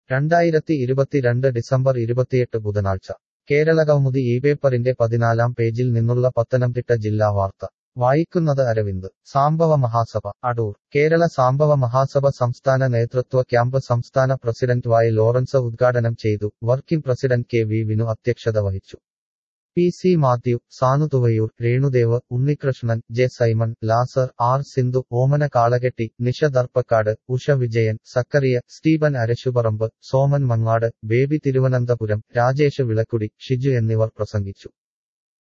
രണ്ടായിരത്തി ഇരുപത്തിരണ്ട് ഡിസംബർ ഇരുപത്തിയെട്ട് ബുധനാഴ്ച കേരളകൗമുദി ഈ പേപ്പറിന്റെ പതിനാലാം പേജിൽ നിന്നുള്ള പത്തനംതിട്ട ജില്ലാ വാർത്ത വായിക്കുന്നത് അരവിന്ദ് സാംബവ മഹാസഭ അടൂർ കേരള സാംബവ മഹാസഭ സംസ്ഥാന നേതൃത്വ ക്യാമ്പ് സംസ്ഥാന പ്രസിഡന്റ് വായ് ലോറൻസ് ഉദ്ഘാടനം ചെയ്തു working president K V Vinu അധ്യക്ഷത വഹിച്ചു P C Mathew Sanu Thuvayoor Renudev Unnikrishnan J Simon Lazar R Sindhu Omana Kalaketti Nisha Darppakkad Usha Vijayan Zachariah Stephen Arasuparambu Soman Mangad Baby Thiruvananthapuram Rajesh Vilakkudi Shiju എന്നിവർ പ്രസംഗിച്ചു